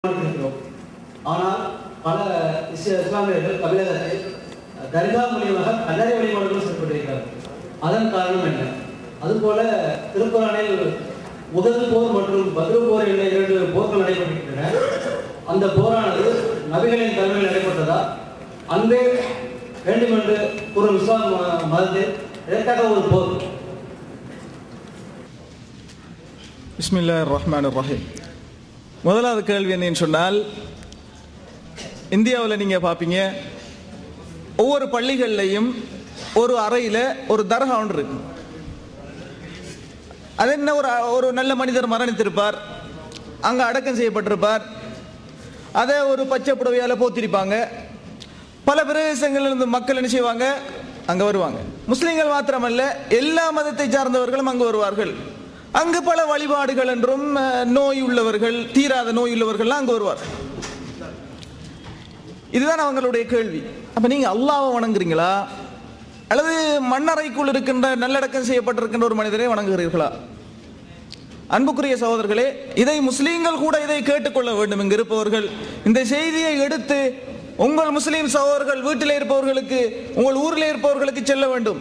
இருக்கிறோம் ஆனால் பல இஸ்ல- இஸ்லாமியர்கள் தமிழகத்தில் தர்கா மூலியமாக கல்லறை வழிபாடுகள் செய்யப்பட்டிருக்கிறார்கள் அதன் காரணம் என்ன அதுபோல திருக்குறானில் முதல் போர் மற்றும் பதில் போர் என்ற இரண்டு போர்கள் நடைபெற்றிருக்கின்றன அந்த போரானது நபிகளின் தலைமையில் நடைபெற்றதா அன்பே வேண்டுமென்று கூறும் இஸ்லாம் ம- மதத்தில் இதற்காக ஒரு போர் பிஸ்மில்லா ரஹ்மான் ரஹீம் முதலாவது கேள்வி என்னன்னு சொன்னால் இந்தியாவில் நீங்கள் பார்ப்பீங்க ஒவ்வொரு பள்ளிகள்லையும் ஒரு அறையில் ஒரு தர்கா ஒன்று இருக்கு அது என்ன ஒரு ஒரு நல்ல மனிதர் மரணித்திருப்பார் அங்கே அடக்கம் செய்யப்பட்டிருப்பார் அதை ஒரு பச்சை புடவையால் போத்திருப்பாங்க பல பிரதேசங்கள்ல இருந்து மக்கள் என்ன செய்வாங்க அங்கே வருவாங்க முஸ்லீம்கள் மாத்திரமல்ல எல்லா மதத்தை சார்ந்தவர்களும் அங்கு வருவார்கள் அங்கு பல வழிபாடுகள் என்றும் அஹ், நோய் உள்ளவர்கள் தீராத நோய் உள்ளவர்கள்லாம் அங்கு வருவார்கள் இதுதான் அவங்களுடைய கேள்வி அப்ப நீங்க அல்லாஹ்வை வணங்குறீங்களா அல்லது மண்ணறைக்குள் இருக்கின்ற நல்லடக்கம் செய்யப்பட்டிருக்கின்ற ஒரு மனிதரை வணங்குகிறீர்களா அன்புக்குரிய சகோதரர்களே இதை முஸ்லீம்கள் கூட இதை கேட்டுக்கொள்ள வேண்டும் இங்கு இருப்பவர்கள் இந்த செய்தியை எடுத்து உங்கள் முஸ்லீம் சகோதரர்கள் வீட்டில் இருப்பவர்களுக்கு உங்கள் ஊரில் இருப்பவர்களுக்கு செல்ல வேண்டும்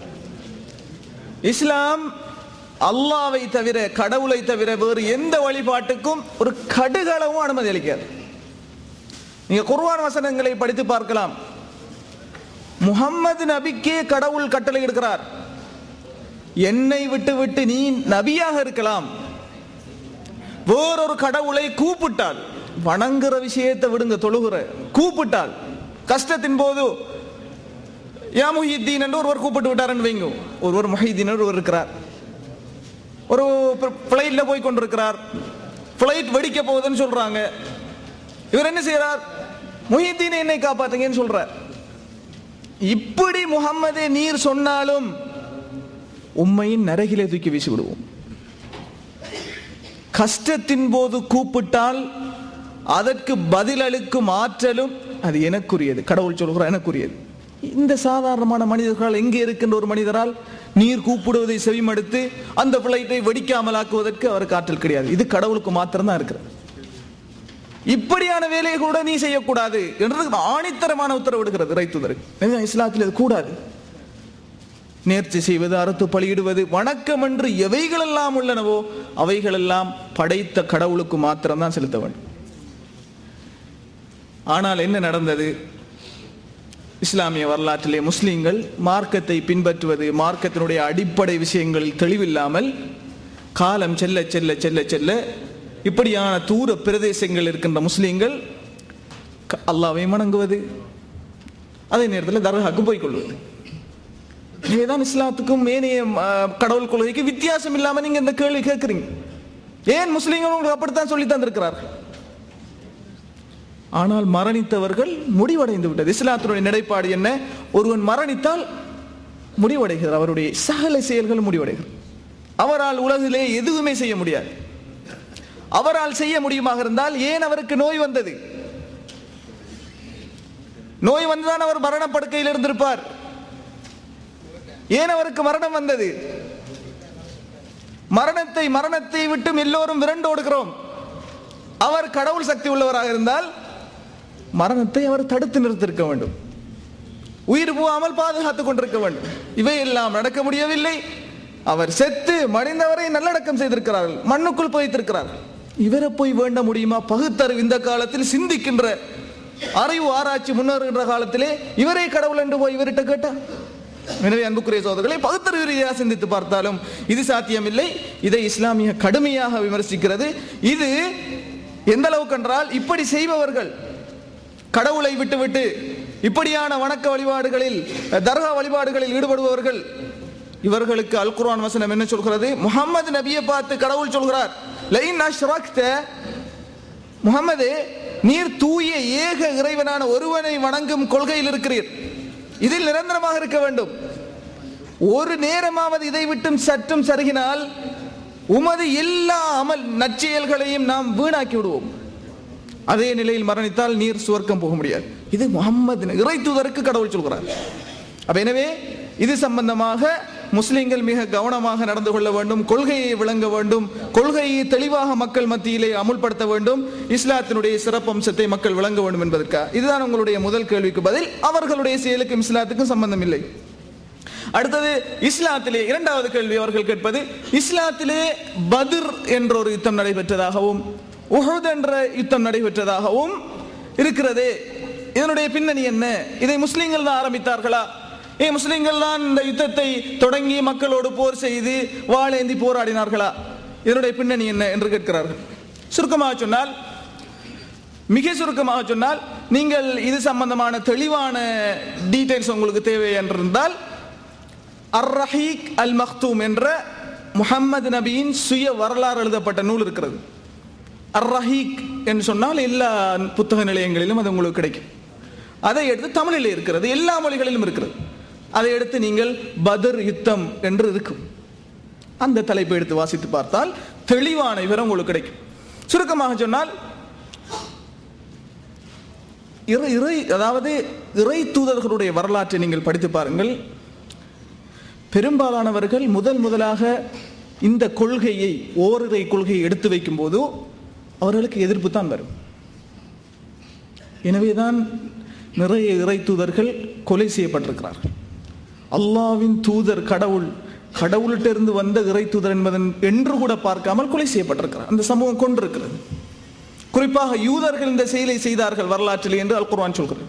இஸ்லாம் அல்லாவை தவிர கடவுளை தவிர வேறு எந்த வழிபாட்டுக்கும் ஒரு கடுகளவும் அனுமதி அளிக்காது நீங்க குர்ஆன் வசனங்களை படித்து பார்க்கலாம் முகம்மது நபிக்கே கடவுள் கட்டளை எடுக்கிறார் என்னை விட்டு விட்டு நீ நபியாக இருக்கலாம் வேறொரு கடவுளை கூப்பிட்டால் வணங்குற விஷயத்தை விடுங்க தொழுகிற கூப்பிட்டால் கஷ்டத்தின் போது யா முஹித்தீன் என்று ஒருவர் கூப்பிட்டு விட்டாருன்னு வைங்க ஒருவர் முஹிதீன் ஒருவர் இருக்கிறார் ஒரு ஃப்ளைட்ல போய் கொண்டிருக்கிறார் ஃப்ளைட் வெடிக்க போகுதுன்னு சொல்றாங்க இவர் என்ன செய்யறார் முஹித்தீன் என்னை காப்பாத்துங்கன்னு சொல்றார் இப்படி முகம்மதே நீர் சொன்னாலும் உண்மையின் நரகிலே தூக்கி வீசி விடுவோம் கஷ்டத்தின் போது கூப்பிட்டால் அதற்கு பதிலளிக்கும் ஆற்றலும் அது எனக்குரியது கடவுள் சொல்கிறார் எனக்குரியது இந்த சாதாரணமான மனிதர்களால் எங்கே இருக்கின்ற ஒரு மனிதரால் நீர் கூப்பிடுவதை செவிமடுத்து அந்த பிளைட்டை வெடிக்காமல் ஆக்குவதற்கு அவருக்கு ஆற்றல் கிடையாது இது கடவுளுக்கு மாத்திரம்தான் இருக்கிறது இப்படியான வேலையை கூட நீ செய்யக்கூடாது என்று ஆணித்தரமான உத்தரவிடுகிறது ரைத்துதருக்கு இஸ்லாத்தில் இது கூடாது நேர்ச்சி செய்வது அறுத்து பலியிடுவது வணக்கம் என்று எவைகளெல்லாம் உள்ளனவோ அவைகளெல்லாம் படைத்த கடவுளுக்கு மாத்திரம்தான் செலுத்த வேண்டும் ஆனால் என்ன நடந்தது இஸ்லாமிய வரலாற்றிலே முஸ்லிம்கள் மார்க்கத்தை பின்பற்றுவது மார்க்கத்தினுடைய அடிப்படை விஷயங்களில் தெளிவில்லாமல் காலம் செல்ல செல்ல செல்ல செல்ல இப்படியான தூர பிரதேசங்கள் இருக்கின்ற முஸ்லிம்கள் க- அல்லாவை வணங்குவது அதே நேரத்தில் தர்காக்கு போய் கொள்வது நீங்கதான் இஸ்லாத்துக்கும் ஏனைய ஆ, கடவுள் கொள்கைக்கு வித்தியாசம் இல்லாம நீங்க இந்த கேள்வி கேட்கறீங்க ஏன் முஸ்லீம்கள் உங்களுக்கு அப்படித்தான் சொல்லி தந்திருக்கிறார்கள் ஆனால் மரணித்தவர்கள் முடிவடைந்து விட்டது இஸ்லாத்தினுடைய நிலைப்பாடு என்ன ஒருவன் மரணித்தால் முடிவடைகிறார் அவருடைய சகல செயல்கள் முடிவடைகிறது அவரால் உலகிலே எதுவுமே செய்ய முடியாது அவரால் செய்ய முடியுமாக இருந்தால் ஏன் அவருக்கு நோய் வந்தது நோய் வந்துதான் அவர் மரணப்படுக்கையில் இருந்திருப்பார் ஏன் அவருக்கு மரணம் வந்தது மரணத்தை மரணத்தை விட்டும் எல்லோரும் விரண்டு ஓடுகிறோம் அவர் கடவுள் சக்தி உள்ளவராக இருந்தால் மரணத்தை அவர் தடுத்து நிறுத்திருக்க வேண்டும் உயிர் போகாமல் பாதுகாத்துக் கொண்டிருக்க வேண்டும் இவை எல்லாம் நடக்க முடியவில்லை அவர் செத்து மடிந்தவரை நல்லடக்கம் செய்திருக்கிறார்கள் மண்ணுக்குள் புதைத்திருக்கிறார்கள் இவரை போய் வேண்ட முடியுமா பகுத்தறிவு இந்த காலத்தில் சிந்திக்கின்ற அறிவு ஆராய்ச்சி முன்னேறுகின்ற காலத்திலே இவரே கடவுள் என்று போய் இவர்கிட்ட கேட்டா எனவே அன்புக்குரிய சோதர்களை பகுத்தறிவு ரீதியாக சிந்தித்து பார்த்தாலும் இது சாத்தியமில்லை இதை இஸ்லாமிய கடுமையாக விமர்சிக்கிறது இது எந்த அளவுக்கு என்றால் இப்படி செய்பவர்கள் கடவுளை விட்டுவிட்டு இப்படியான வணக்க வழிபாடுகளில் தர்கா வழிபாடுகளில் ஈடுபடுபவர்கள் இவர்களுக்கு அல் குர்ஆன் வசனம் என்ன சொல்கிறது முகமது நபியை பார்த்து கடவுள் சொல்கிறார் லைன் அஷ்ரக்த முகமதே நீர் தூய ஏக இறைவனான ஒருவனை வணங்கும் கொள்கையில் இருக்கிறீர் இதில் நிரந்தரமாக இருக்க வேண்டும் ஒரு நேரமாவது இதை விட்டும் சற்றும் சருகினால் உமது எல்லா அமல் நற்செயல்களையும் நாம் வீணாக்கி விடுவோம் அதே நிலையில் மரணித்தால் நீர் சுவர்க்கம் போக முடியாது இது முகம்மது இறை தூதருக்கு கடவுள் சொல்கிறார் அப்ப எனவே இது சம்பந்தமாக முஸ்லிம்கள் மிக கவனமாக நடந்து கொள்ள வேண்டும் கொள்கையை விளங்க வேண்டும் கொள்கையை தெளிவாக மக்கள் மத்தியிலே அமுல்படுத்த வேண்டும் இஸ்லாத்தினுடைய சிறப்பம்சத்தை மக்கள் விளங்க வேண்டும் என்பதற்கா இதுதான் உங்களுடைய முதல் கேள்விக்கு பதில் அவர்களுடைய செயலுக்கும் இஸ்லாத்துக்கும் சம்பந்தம் இல்லை அடுத்தது இஸ்லாத்திலே இரண்டாவது கேள்வி அவர்கள் கேட்பது இஸ்லாத்திலே பத்ர் என்ற ஒரு யுத்தம் நடைபெற்றதாகவும் உஹுத் என்ற யுத்தம் நடைபெற்றதாகவும் இருக்கிறதே இதனுடைய பின்னணி என்ன இதை முஸ்லிம்கள் தான் ஆரம்பித்தார்களா ஏ முஸ்லிம்கள் தான் இந்த யுத்தத்தை தொடங்கி மக்களோடு போர் செய்து வாழேந்தி போராடினார்களா இதனுடைய பின்னணி என்ன என்று கேட்கிறார்கள் சுருக்கமாக சொன்னால் மிக சுருக்கமாக சொன்னால் நீங்கள் இது சம்பந்தமான தெளிவான டீடைல்ஸ் உங்களுக்கு தேவை என்றிருந்தால் அர் ரஹீக் அல் மக்தூம் என்ற முஹம்மது நபியின் சுய வரலாறு எழுதப்பட்ட நூல் இருக்கிறது அர் ரஹீக் என்று சொன்னால் எல்லா புத்தக நிலையங்களிலும் அது உங்களுக்கு கிடைக்கும் அதை எடுத்து தமிழில் இருக்கிறது எல்லா மொழிகளிலும் இருக்கிறது அதை எடுத்து நீங்கள் பதர் யுத்தம் என்று இருக்கும் அந்த தலைப்பை எடுத்து வாசித்து பார்த்தால் தெளிவான விவரம் உங்களுக்கு கிடைக்கும் சுருக்கமாக சொன்னால் இறை இறை அதாவது இறை தூதர்களுடைய வரலாற்றை நீங்கள் படித்து பாருங்கள் பெரும்பாலானவர்கள் முதல் முதலாக இந்த கொள்கையை ஓரிரை கொள்கையை எடுத்து வைக்கும் போது அவர்களுக்கு எதிர்ப்பு தான் வரும் எனவேதான் நிறைய இறை தூதர்கள் கொலை செய்யப்பட்டிருக்கிறார்கள் அல்லாவின் தூதர் கடவுள் கடவுள்கிட்ட இருந்து வந்த இறை தூதர் என்பதன் என்று கூட பார்க்காமல் கொலை செய்யப்பட்டிருக்கிறார் அந்த சமூகம் கொண்டிருக்கிறது குறிப்பாக யூதர்கள் இந்த செயலை செய்தார்கள் வரலாற்றில் என்று அல் குர்ஆன் சொல்கிறது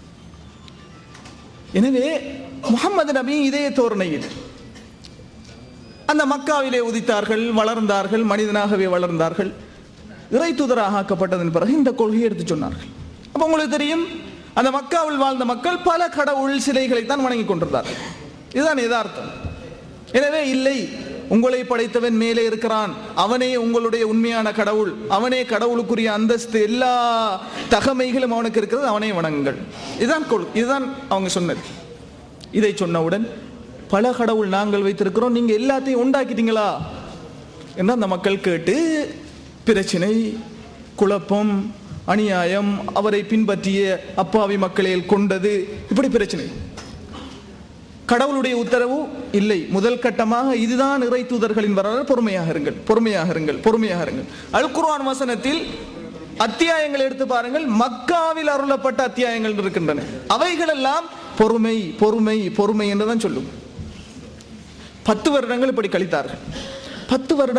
எனவே முகமது நபி இதே தோரணையில் அந்த மக்காவிலே உதித்தார்கள் வளர்ந்தார்கள் மனிதனாகவே வளர்ந்தார்கள் இறை தூதராக ஆக்கப்பட்டதன் பிறகு இந்த கொள்கையை எடுத்து சொன்னார்கள் அப்ப உங்களுக்கு தெரியும் அந்த மக்காவில் வாழ்ந்த மக்கள் பல கடவுள் சிலைகளை தான் வணங்கி கொண்டிருந்தார்கள் இதுதான் யதார்த்தம் எனவே இல்லை உங்களை படைத்தவன் மேலே இருக்கிறான் அவனே உங்களுடைய உண்மையான கடவுள் அவனே கடவுளுக்குரிய அந்தஸ்து எல்லா தகமைகளும் அவனுக்கு இருக்கிறது அவனே வணங்குங்கள் இதுதான் கொள் இதுதான் அவங்க சொன்னது இதை சொன்னவுடன் பல கடவுள் நாங்கள் வைத்திருக்கிறோம் நீங்க எல்லாத்தையும் உண்டாக்கிட்டீங்களா என்று அந்த மக்கள் கேட்டு பிரச்சனை குழப்பம் அநியாயம் அவரை பின்பற்றிய அப்பாவி மக்களை கொண்டது இப்படி பிரச்சனை கடவுளுடைய உத்தரவு இல்லை முதல் கட்டமாக இதுதான் இறை தூதர்களின் வரலாறு பொறுமையாக இருங்கள் பொறுமையாக இருங்கள் பொறுமையாக இருங்கள் அல் குர்ஆன் வசனத்தில் அத்தியாயங்கள் எடுத்து பாருங்கள் மக்காவில் அருளப்பட்ட அத்தியாயங்கள் இருக்கின்றன அவைகள் எல்லாம் பொறுமை பொறுமை பொறுமை என்றுதான் சொல்லும் பத்து வருடங்கள் இப்படி கழித்தார்கள் பத்து வருடம்